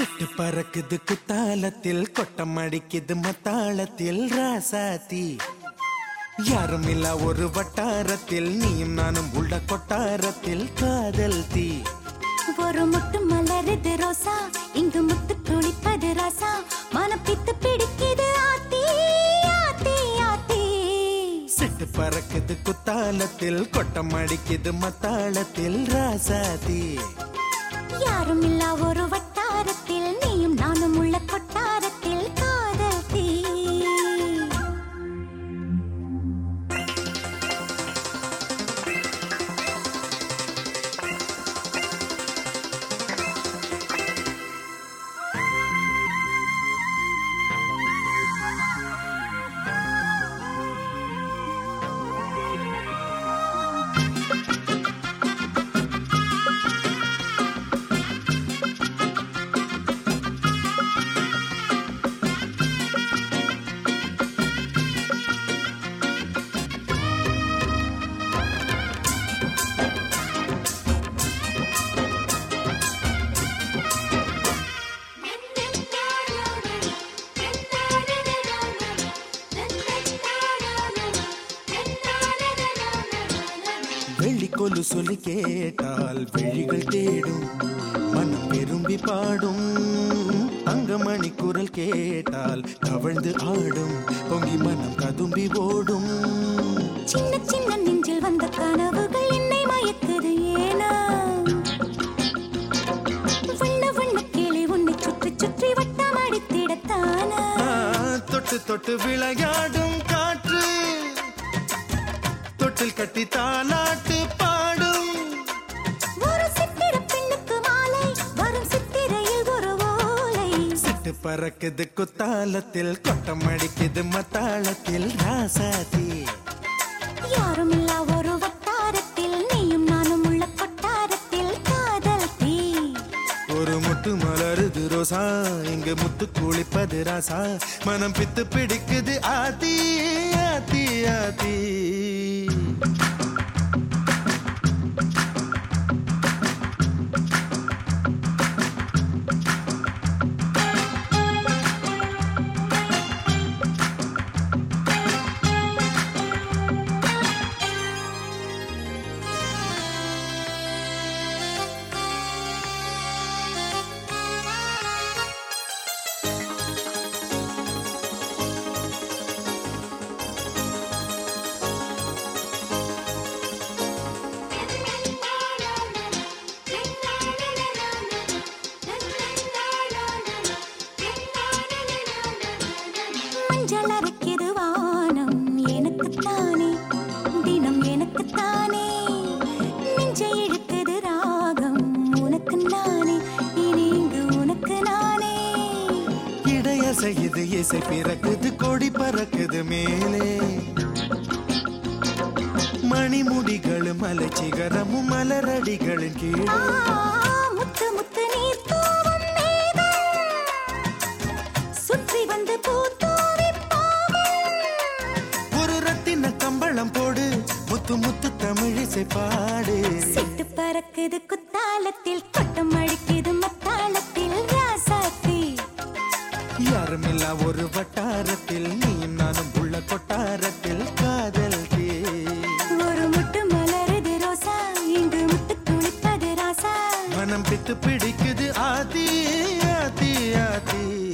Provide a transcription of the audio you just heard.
சிட்டு பறக்குது குத்தாலத்தில் கொட்டம் அடிக்குது மத்தாளத்தில் ராசாத்தி யாரும் இல்ல ஒரு வட்டாரத்தில் நீயும் நானும் உள்ள கொட்டாரத்தில் காதல் தீ ஒரு முட்டு மலருது ரோசா இங்கு முத்து குளிப்பது ராசா மனப்பித்து பிடிக்குது ஆத்தி ஆத்தி ஆத்தி சிட்டு பறக்குது குத்தாலத்தில் கொட்டம் அடிக்குது மத்தாளத்தில் ராசாத்தி யாரும் இல்லா ஒரு வட்டாரத்தில் நீயும் நானும் உள்ள கொட்டாரத்தில் காதல் தீ வெள்ளிக்கொலு சொல்லி கேட்டால் விழிகள் தேடும் மனம் விரும்பி பாடும் தங்கமணி குரல் கேட்டால் தவழ்ந்து ஆடும் பொங்கி மனம் கதும்பி ஓடும் சின்ன சின்ன நெஞ்சில் வந்த கனவுகள் என்னை மயக்குது ஏனா வண்ண வண்ண கிளி உன்னை சுற்றி சுற்றி வட்டம் அடித்திடத்தானா ஆ, தொட்டு தொட்டு விளையாடும் காற்று தொட்டில் கட்டி தாலாட்டு பாடும் ஒரு சித்திர பெண்ணுக்கு மாலை வரும் சித்திரையில் ஒரு ஓலை சிட்டு பறக்குது குத்தாலத்தில் கொட்டம் அடிக்குது மத்தாளத்தில் ராசாதி யாரும் இல்லா ஒரு வட்டாரத்தில் நீயும் நானும் உள்ள கொட்டாரத்தில் காதல் தீ ஒரு முட்டு மலருது ரோசா இங்கு முத்து குளிப்பது ராசா மனம் பித்து பிடிக்குது ஆதி ஆதி ஆதி மஞ்சள் அரைக்குது வானம் எனக்குத்தானே தினம் எனக்குத்தானே நெஞ்சை இழுக்குது ராகம் உனக்கு நானே இனி இங்கு உனக்கு நானே இடைய செய்யுது இசை பிறக்குது கொடி பறக்குது மேலே மணிமுடிகளும் மலை சிகரமும் மலரடிகளின் ஆ, கீழே முத்து முத்து நீர் தூவும் மேகம் சுற்றி வந்து பூத்தூவி போகும் ஒரு ரத்தின கம்பளம் போடு முத்து முத்து தமிழிசை பாடு சிட்டு பறக்குது குத்தாலத்தில் கொட்டம் அடிக்குது மத்தாளத்தில் ராசாத்தி யாருமில்லா ஒரு வட்டாரத்தில் நீயும் நானும் உள்ள கொட்டாரத்தில் காதல் தீ ஒரு முட்டு மலருது ரோசா இங்கு முட்டு குளிப்பது ராசா மனம் பித்து பிடிக்குது ஆதி ஆதி ஆதி